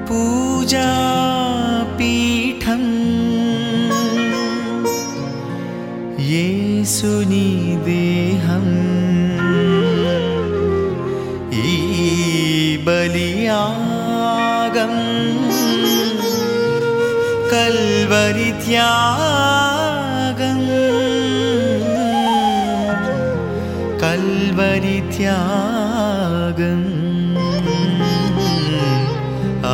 పూజాపీఠం యేసుని దేహం ఈ బలియాగం కల్వరి త్యాగం కల్వరి త్యాగం ఆ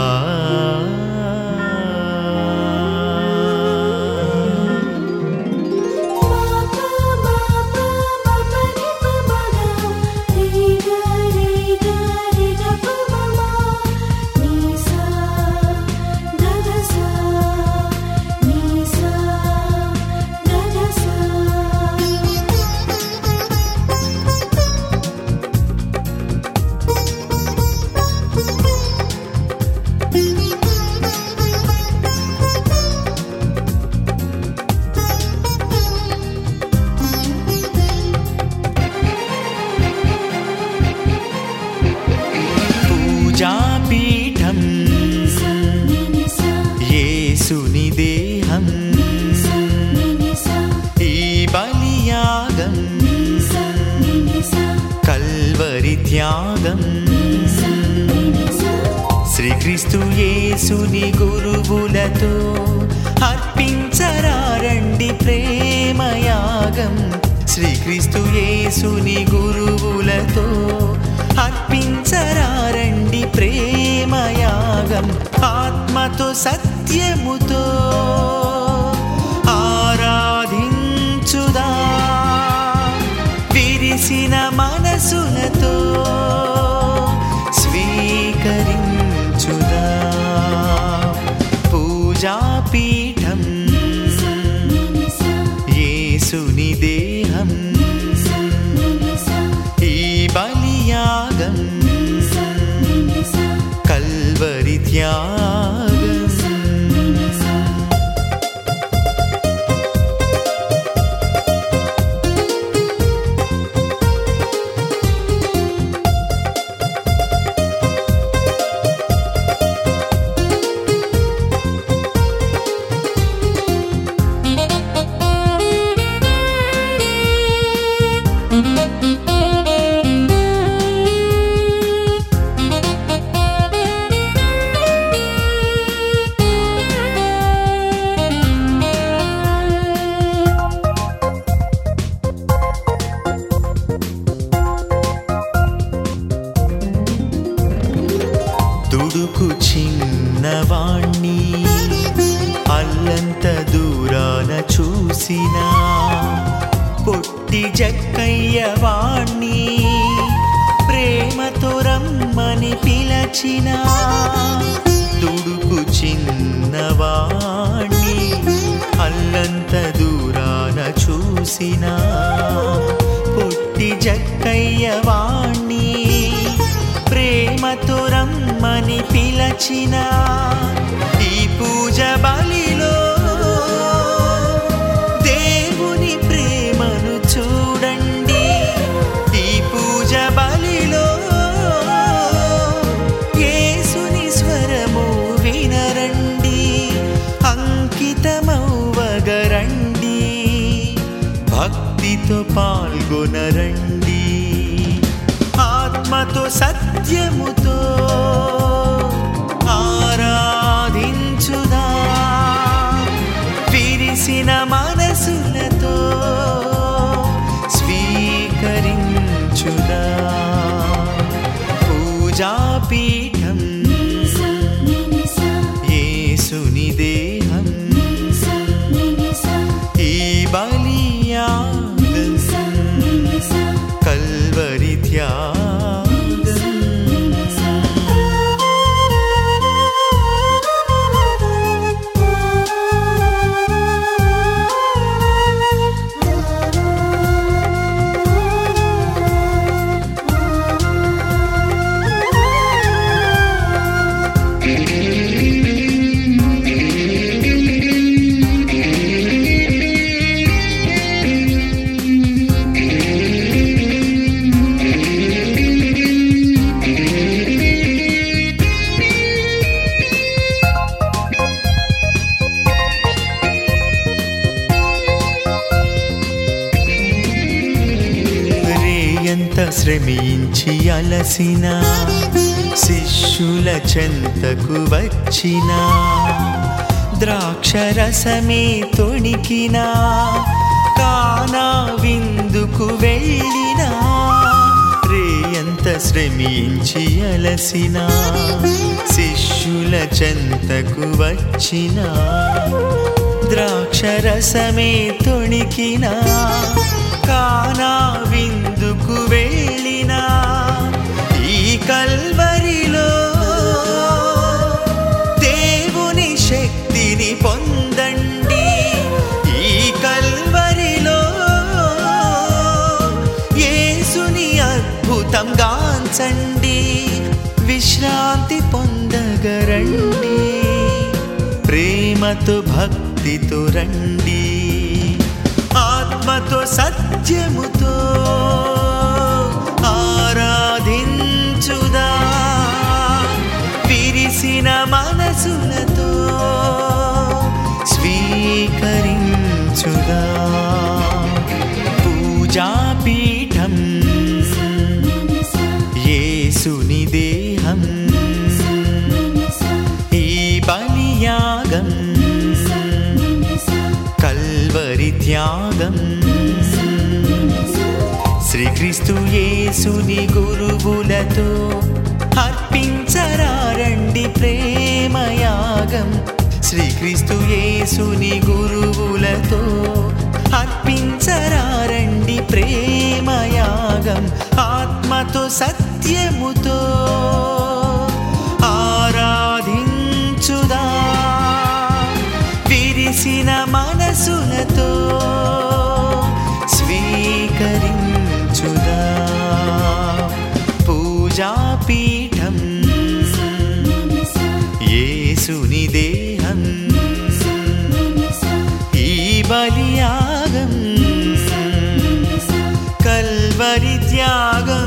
పూజాపీఠం యేసుని దేహం ఈ బలియాగం కల్వరి త్యాగం శ్రీక్రీస్తు యేసుని గురువులతో అర్పించరారండి ప్రేమయాగం శ్రీక్రీస్తు యేసుని గురువులతో అర్పించరారండి ప్రేమయాగం ఆత్మతో సత్యముతో ఆరాధించుదా విరిసిన మనసులతో స్వీకరించుదా పూజాపీఠం యేసుని దేహం ఈ బలియాగం కల్వరి త్యాగం దుడుకు చిన్నవాణ్ణి అల్లంత దూరాన చూసిన పొట్టి జక్కయ్య వాణ్ణి ప్రేమతో రమ్మని పిలచిన దుడుకు చిన్నవాణ్ణి అల్లంత దూరాన చూసిన పొట్టి జక్కయ్య వాణ్ణి ప్రేమతో రమ్మని పిలచిన ఈ పూజ బలిలో దేవుని ప్రేమను చూడండి ఈ పూజ బలిలో యేసుని స్వరము వినరండి అంకితమవ్వగరండి భక్తితో పాల్గొనరండి ఆత్మతో సత్యముతో ఆరాధించుదా విరిసిన మనసులతో స్వీకరించుదా పూజాపీఠం యేసుని దేహం ఈ బలియాగం కల్వరి త్యాగం ఆ శ్రమించి అలసిన శిష్యుల చెంతకు వచ్చిన ద్రాక్షరసమే తొణికిన కానా విందుకు వెళ్ళినా రేయంత శ్రమించి అలసిన శిష్యుల చెంతకు వచ్చిన ద్రాక్షరసమే తొణికిన కానా విందుకు వెళ్ళిన ఈ కల్వరిలో దేవుని శక్తిని పొందండి ఈ కల్వరిలో యేసుని అద్భుతం గాంచండి విశ్రాంతి పొందగరండి ప్రేమతో భక్తితో రండి ఆత్మతో సత్యముతో ఆరాధించుదా విరిసిన మనసులతో స్వీకరించుదా పూజాపీఠం యేసుని దేహం ఈ బలియాగం కల్వరి త్యాగం శ్రీక్రీస్తు యేసుని గురువులతో అర్పించరారండి ప్రేమయాగం శ్రీక్రీస్తు యేసుని గురువులతో అర్పించరారండి ప్రేమయాగం ఆత్మతో సత్యముతో ఆరాధించుదా విరిసిన మనసులతో స్వీకరించుదా పూజాపీఠం యేసుని దేహం ఈ బలియాగం కల్వరి త్యాగం